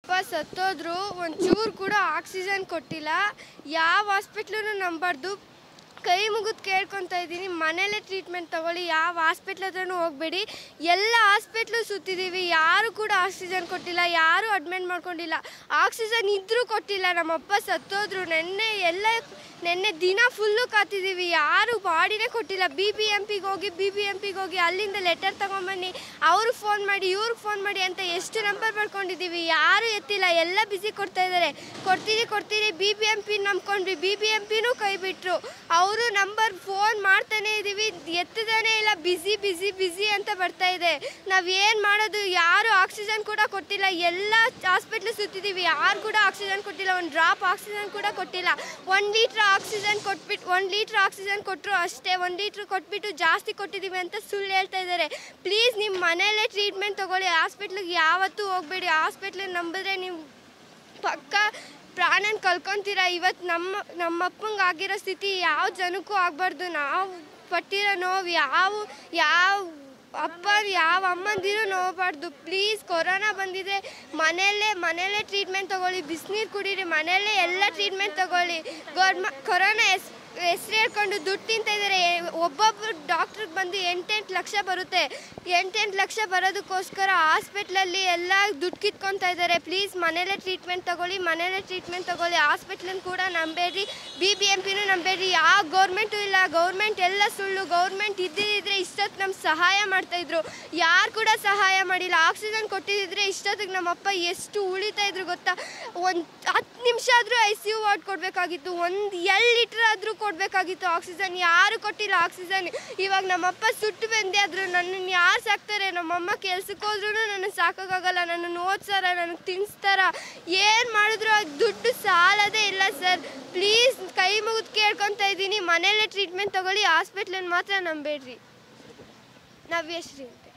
ಅಪ್ಪ ಸತ್ತೋದ್ರು ಒಂಚೂರು ಕೂಡ ಆಕ್ಸಿಜನ್ ಕೊಟ್ಟಿಲ್ಲ ಯಾವ ಹಾಸ್ಪಿಟ್ಲೂ ನಂಬಾರ್ದು ಕೈ ಮುಗಿದು ಕೇಳ್ಕೊತಾ ಇದ್ದೀನಿ ಮನೇಲೇ ಟ್ರೀಟ್ಮೆಂಟ್ ತಗೊಳ್ಳಿ ಯಾವ ಹಾಸ್ಪಿಟ್ಲ್ ಹತ್ರನೂ ಹೋಗಬೇಡಿ ಎಲ್ಲ ಹಾಸ್ಪಿಟ್ಲು ಸುತ್ತಿದ್ದೀವಿ ಯಾರು ಕೂಡ ಆಕ್ಸಿಜನ್ ಕೊಟ್ಟಿಲ್ಲ ಯಾರೂ ಅಡ್ಮಿಟ್ ಮಾಡ್ಕೊಂಡಿಲ್ಲ ಆಕ್ಸಿಜನ್ ಇದ್ದರೂ ಕೊಟ್ಟಿಲ್ಲ ನಮ್ಮಪ್ಪ ಸತ್ತೋದ್ರು ನೆನ್ನೆ ಎಲ್ಲ ನೆನ್ನೆ ದಿನ ಫುಲ್ಲು ಕಾತಿದ್ದೀವಿ ಯಾರು ಬಾಡಿನೇ ಕೊಟ್ಟಿಲ್ಲ ಬಿ ಬಿ ಎಂ ಪಿಗೆ ಹೋಗಿ ಬಿ ಬಿ ಎಂ ಪಿಗೆ ಹೋಗಿ ಅಲ್ಲಿಂದ ಲೆಟರ್ ತಗೊಂಬನ್ನಿ ಅವ್ರಿಗೆ ಫೋನ್ ಮಾಡಿ ಇವ್ರಿಗೆ ಫೋನ್ ಮಾಡಿ ಅಂತ ಎಷ್ಟು ನಂಬರ್ ಮಾಡ್ಕೊಂಡಿದ್ದೀವಿ ಯಾರು ಎತ್ತಿಲ್ಲ ಎಲ್ಲ ಬಿಸಿ ಕೊಡ್ತಾ ಇದ್ದಾರೆ ಕೊಡ್ತೀರಿ ಕೊಡ್ತೀರಿ ಬಿ ಬಿ ಎಂ ಪಿ ನಂಬ್ಕೊಂಡ್ವಿ ಬಿ ಬಿ ಎಂ ಪಿನೂ ಕೈ ಬಿಟ್ಟರು ಅವರು ನಂಬರ್ ಫೋನ್ ಮಾಡ್ತಾನೆ ಇದ್ದೀವಿ ಎತ್ತದಾನೆ ಇಲ್ಲ ಬಿಸಿ ಬಿಸಿ ಬಿಸಿ ಅಂತ ಬರ್ತಾ ಇದೆ ನಾವೇನು ಮಾಡೋದು ಯಾರು ಆಕ್ಸಿಜನ್ ಕೂಡ ಕೊಟ್ಟಿಲ್ಲ ಎಲ್ಲ ಹಾಸ್ಪಿಟ್ಲ್ ಸುತ್ತಿದ್ದೀವಿ ಯಾರು ಕೂಡ ಆಕ್ಸಿಜನ್ ಕೊಟ್ಟಿಲ್ಲ ಒಂದು ಡ್ರಾಪ್ ಆಕ್ಸಿಜನ್ ಕೂಡ ಕೊಟ್ಟಿಲ್ಲ ಒಂದು ಲೀಟ್ರ್ ಆಕ್ಸಿಜನ್ ಕೊಟ್ಬಿಟ್ಟು ಒಂದು ಲೀಟ್ರ್ ಆಕ್ಸಿಜನ್ ಕೊಟ್ಟರು ಅಷ್ಟೇ ಒಂದು ಲೀಟ್ರ್ ಕೊಟ್ಬಿಟ್ಟು ಜಾಸ್ತಿ ಕೊಟ್ಟಿದ್ದೀವಿ ಅಂತ ಸುಳ್ಳು ಹೇಳ್ತಾ ಇದ್ದಾರೆ ಪ್ಲೀಸ್ ನಿಮ್ಮ ಮನೆಯಲ್ಲೇ ಟ್ರೀಟ್ಮೆಂಟ್ ತೊಗೊಳ್ಳಿ ಹಾಸ್ಪಿಟ್ಲಿಗೆ ಯಾವತ್ತೂ ಹೋಗಬೇಡಿ ಹಾಸ್ಪಿಟ್ಲಿಗೆ ನಂಬಿದ್ರೆ ನೀವು ಪಕ್ಕ ಪ್ರಾಣನ ಕಳ್ಕೊತೀರ ಇವತ್ತು ನಮ್ಮ ನಮ್ಮ ಅಪ್ಪಂಗೆ ಆಗಿರೋ ಸ್ಥಿತಿ ಯಾವ ಜನಕ್ಕೂ ಆಗಬಾರ್ದು ನಾವು ಪಟ್ಟಿರೋ ನೋವು ಯಾವ ಯಾವ ಅಪ್ಪ ಯಾವ ಅಮ್ಮಂದಿರು ನೋವಬಾರ್ದು ಪ್ಲೀಸ್ ಕೊರೋನಾ ಬಂದಿದೆ ಮನೆಯಲ್ಲೇ ಮನೆಯಲ್ಲೇ ಟ್ರೀಟ್ಮೆಂಟ್ ತೊಗೊಳ್ಳಿ ಬಿಸಿನೀರು ಕುಡೀರಿ ಮನೆಯಲ್ಲೇ ಎಲ್ಲ ಟ್ರೀಟ್ಮೆಂಟ್ ತೊಗೊಳ್ಳಿ ಗೌರ್ಮ ಕೊರೋನಾ ಎಸ್ ಹೆಸ್ರು ಹೇಳ್ಕೊಂಡು ದುಡ್ಡು ತಿಂತಾ ಇದ್ದಾರೆ ಒಬ್ಬೊಬ್ರು ಡಾಕ್ಟ್ರಿಗೆ ಬಂದು ಎಂಟೆಂಟು ಲಕ್ಷ ಬರುತ್ತೆ ಎಂಟೆಂಟು ಲಕ್ಷ ಬರೋದಕ್ಕೋಸ್ಕರ ಹಾಸ್ಪಿಟ್ಲಲ್ಲಿ ಎಲ್ಲ ದುಡ್ಡು ಕಿತ್ಕೊತಾ ಇದ್ದಾರೆ ಪ್ಲೀಸ್ ಮನೇಲೇ ಟ್ರೀಟ್ಮೆಂಟ್ ತಗೊಳ್ಳಿ ಮನೇಲೇ ಟ್ರೀಟ್ಮೆಂಟ್ ತಗೊಳ್ಳಿ ಹಾಸ್ಪಿಟ್ಲನ್ನು ಕೂಡ ನಂಬೇಡ್ರಿ ಬಿ ಬಿ ಎಂ ಪಿನೂ ನಂಬೇಡ್ರಿ ಯಾವ ಗೌರ್ಮೆಂಟು ಇಲ್ಲ ಗೌರ್ಮೆಂಟ್ ಎಲ್ಲ ಸುಳ್ಳು ಗೌರ್ಮೆಂಟ್ ಇದ್ದಿದ್ರೆ ಇಷ್ಟೊತ್ತು ನಮ್ಗೆ ಸಹಾಯ ಮಾಡ್ತಾಯಿದ್ರು ಯಾರು ಕೂಡ ಸಹಾಯ ಮಾಡಿಲ್ಲ ಆಕ್ಸಿಜನ್ ಕೊಟ್ಟಿದ್ದಿದ್ರೆ ಇಷ್ಟೊತ್ತಿಗೆ ನಮ್ಮಪ್ಪ ಎಷ್ಟು ಉಳಿತಾ ಇದ್ರು ಗೊತ್ತಾ ಒಂದು ಹತ್ತು ನಿಮಿಷ ಆದರೂ ಐ ಸಿ ಯು ವಾರ್ಡ್ ಕೊಡಬೇಕಾಗಿತ್ತು ಒಂದು ಎರಡು ಲೀಟ್ರ್ ಆದರೂ ಕೊಡಬೇಕಾಗಿತ್ತು ಆಕ್ಸಿಜನ್ ಯಾರು ಕೊಟ್ಟಿಲ್ಲ ಆಕ್ಸಿಜನ್ ಇವಾಗ ನಮ್ಮಪ್ಪ ಸುಟ್ಟು ಬೆಂದೆ ಆದರೂ ನನ್ನನ್ನು ಯಾರು ಸಾಕ್ತಾರೆ ನಮ್ಮಮ್ಮ ಕೆಲ್ಸಕ್ಕೆ ಹೋದ್ರೂ ನನಗೆ ಸಾಕೋಕ್ಕಾಗಲ್ಲ ನನ್ನನ್ನು ಓದ್ಸಾರ ನನಗೆ ತಿನ್ನಿಸ್ತಾರ ಏನು ಮಾಡಿದ್ರು ಅದು ದುಡ್ಡು ಸಾಲದೇ ಇಲ್ಲ ಸರ್ ಪ್ಲೀಸ್ ಕೈ ಮುಗಿದು ಕೇಳ್ಕೊತಾ ಇದ್ದೀನಿ ಮನೇಲೇ ಟ್ರೀಟ್ಮೆಂಟ್ ತೊಗೊಳ್ಳಿ ಹಾಸ್ಪಿಟ್ಲನ್ನು ಮಾತ್ರ ನಂಬೇಡ್ರಿ ನವ್ಯಶ್ರೀ ಅಂತ